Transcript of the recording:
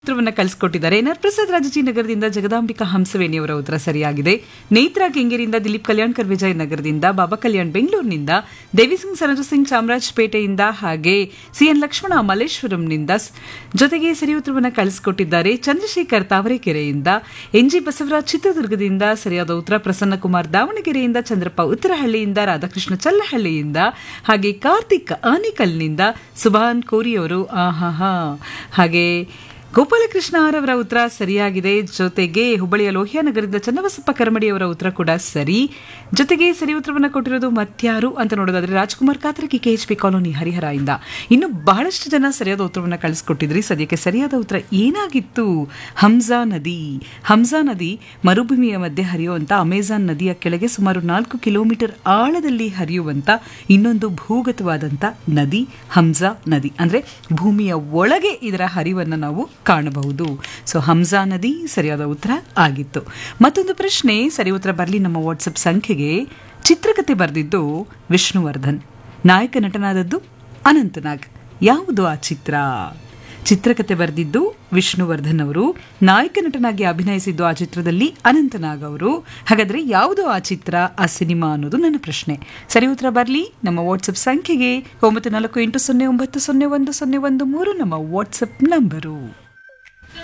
ಉತ್ತರವನ್ನ ಕಳಿಸ್ಕೊಟ್ಟಿದ್ದಾರೆ N R Prasad ರಾಜಜಿ ನಗರದಿಂದ ಜಗದಾಂಬಿಕಾ ಹಂಸವೇಣಿಯವರ ಉತ್ತರ ಸರಿಯಾಗಿದೆ ನೇತ್ರಾ ಕೆಂಗೇರಿಯಿಂದ ದಿಲೀಪ್ ಕಲ್ಯಾಣ್ಕರ್ ವಿಜಯ್ ನಗರದಿಂದ ಬಾಬಾ ಕಲ್ಯಾಣ್ ಬೆಂಗಳೂರಿನಿಂದ ದೇವಿಸಿಂಗ್ ಸನಜ ಸಿಂಗ್ ಚಾಮರಾಜಪೇಟೆಯಿಂದ ಹಾಗೆ ಸಿಎನ್ ಲಕ್ಷ್ಮಣ ಮಲ್ಲೇಶ್ವರಂನಿಂದ ಸ್- ಜೊತೆಗೆ ಸರಿ ಉತ್ತರವನ್ನ ಕಳಿಸ್ಕೊಟ್ಟಿದ್ದಾರೆ ಚಂದ್ರಶೇಖರ್ ತಾವರೆಕೆರೆಯಿಂದ ಎನ್ಜಿ ಬಸವರಾಜ್ ಚಿತ್ರದುರ್ಗದಿಂದ ಸರಿಯಾದ ಉತ್ತರ ಪ್ರಸನ್ನ ಕುಮಾರ್ ದಾವಣಗೆರೆಯಿಂದ ಚಂದ್ರಪ್ಪ ಉತ್ತರಹಳ್ಳಿಯಿಂದ ರಾಧಾಕೃಷ್ಣ ಚಲ್ಲಹಳ್ಳಿಯಿಂದ ಹಾಗೆ ಕಾರ್ತಿಕ್ ಆನಿಕಲ್ನಿಂದ ಸುಭಾನ್ ಕೋರಿಯವರು ಆಹಾ ಹಾಗೆ ಗೋಪಾಲಕೃಷ್ಣ ಆರ್ ಅವರ ಉತ್ತರ ಸರಿಯಾಗಿದೆ ಜೊತೆಗೆ ಹುಬ್ಬಳ್ಳಿಯ ಲೋಹಿಯಾನಗರದಿಂದ ಚನ್ನಬಸಪ್ಪ ಕರಮಡಿಯವರ ಉತ್ತರ ಕೂಡ ಸರಿ ಜೊತೆಗೆ ಸರಿ ಉತ್ತರವನ್ನು ಕೊಟ್ಟಿರೋದು ಮತ್ಯಾರು ಅಂತ ನೋಡೋದಾದ್ರೆ ರಾಜ್ಕುಮಾರ್ ಕಾತರಕಿ ಕೆಎಚ್ಪಿ ಕಾಲೋನಿ ಹರಿಹರ ಇಂದ ಇನ್ನು ಬಹಳಷ್ಟು ಜನ ಸರಿಯಾದ ಉತ್ತರವನ್ನು ಕಳಿಸ್ಕೊಟ್ಟಿದ್ರಿ ಸದ್ಯಕ್ಕೆ ಸರಿಯಾದ ಉತ್ತರ ಏನಾಗಿತ್ತು ಹಂಸಾ ನದಿ ಹಂಸಾ ನದಿ ಮರುಭೂಮಿಯ ಮಧ್ಯೆ ಹರಿಯುವಂತ ಅಮೆಜಾನ್ ನದಿಯ ಕೆಳಗೆ ಸುಮಾರು ನಾಲ್ಕು ಕಿಲೋಮೀಟರ್ ಆಳದಲ್ಲಿ ಹರಿಯುವಂತ ಇನ್ನೊಂದು ಭೂಗತವಾದಂತ ನದಿ ಹಂಸಾ ನದಿ ಅಂದ್ರೆ ಭೂಮಿಯ ಒಳಗೆ ಇದರ ಹರಿವನ್ನು ನಾವು ಕಾಣಬಹುದು ಸೊ ಹಂಸಾ ನದಿ ಸರಿಯಾದ ಉತ್ತರ ಆಗಿತ್ತು ಮತ್ತೊಂದು ಪ್ರಶ್ನೆ ಸರಿ ಉತ್ತರ ಬರಲಿ ನಮ್ಮ ವಾಟ್ಸಪ್ ಸಂಖ್ಯೆಗೆ ಚಿತ್ರಕಥೆ ಬರೆದಿದ್ದು ವಿಷ್ಣುವರ್ಧನ್ ನಾಯಕ ನಟನಾದದ್ದು ಅನಂತನಾಗ್ ಯಾವುದು ಆ ಚಿತ್ರ ಚಿತ್ರಕಥೆ ಬರೆದಿದ್ದು ವಿಷ್ಣುವರ್ಧನ್ ಅವರು ನಾಯಕ ನಟನಾಗಿ ಅಭಿನಯಿಸಿದ್ದು ಆ ಚಿತ್ರದಲ್ಲಿ ಅನಂತನಾಗ್ ಅವರು ಹಾಗಾದ್ರೆ ಯಾವುದು ಆ ಚಿತ್ರ ಆ ಸಿನಿಮಾ ಅನ್ನೋದು ನನ್ನ ಪ್ರಶ್ನೆ ಸರಿ ಉತ್ತರ ಬರಲಿ ನಮ್ಮ ವಾಟ್ಸಪ್ ಸಂಖ್ಯೆಗೆ ಒಂಬತ್ತು ನಾಲ್ಕು ಎಂಟು ಸೊನ್ನೆ ಒಂಬತ್ತು ಸೊನ್ನೆ ಒಂದು ಸೊನ್ನೆ ಒಂದು ಮೂರು ನಮ್ಮ ವಾಟ್ಸಪ್ ನಂಬರು